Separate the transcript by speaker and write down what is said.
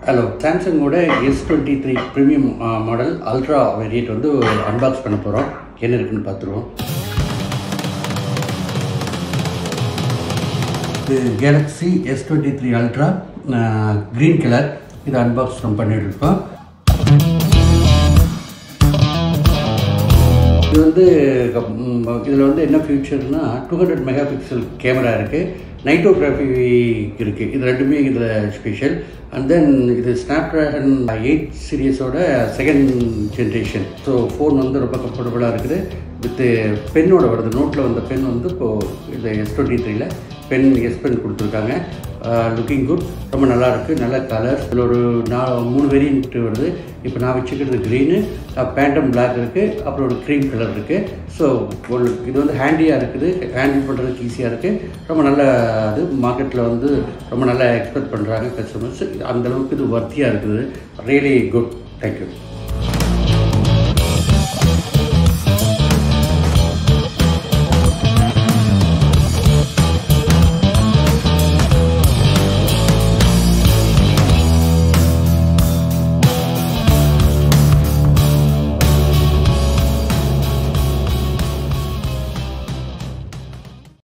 Speaker 1: hello சாம்சங்கோட S twenty three premium model ultra variant வந்து unbox பண்ண போகிறோம் என்ன இருக்குன்னு பார்த்துருவோம் இது Galaxy S twenty three ultra green colour இதை அன்பாக்ஸ் நம்ம பண்ணிட்டு இருக்கோம் இது வந்து இதில் வந்து என்ன ஃபியூச்சர்னா two hundred mega pixel camera இருக்குது நைட்டோகிராஃபி இருக்குது இது ரெண்டுமே இதில் ஸ்பெஷல் அண்ட் தென் இது ஸ்னாப் ட்ராகன் எயிட் சீரியஸோட செகண்ட் ஜென்ரேஷன் ஸோ ஃபோன் வந்து ரொம்ப கம்ஃபர்டபுளாக இருக்குது வித்து பென்னோட வருது நோட்டில் வந்த பென் வந்து இப்போது இந்த எஸ் டுவெண்ட்டி த்ரீல பென் எஸ் பென் கொடுத்துருக்காங்க லுக்கிங் குட் ரொம்ப நல்லா இருக்குது நல்ல கலர் இதில் ஒரு நா மூணு வேரியன்ட் வருது இப்போ நான் வச்சுக்கிறது க்ரீனு பேண்டம் பிளாக் இருக்குது அப்புறம் ஒரு க்ரீம் கலர் இருக்குது ஸோ ஒரு இது வந்து ஹேண்டியாக இருக்குது ஹேண்டில் பண்ணுறதுக்கு ஈஸியாக இருக்குது ரொம்ப நல்ல அது மார்க்கெட்டில் வந்து ரொம்ப நல்லா எக்ஸ்பெக்ட் பண்ணுறாங்க கஸ்டமர்ஸ் அந்தளவுக்கு இது வர்த்தியாக இருக்குது ரியலி குட் தேங்க்யூ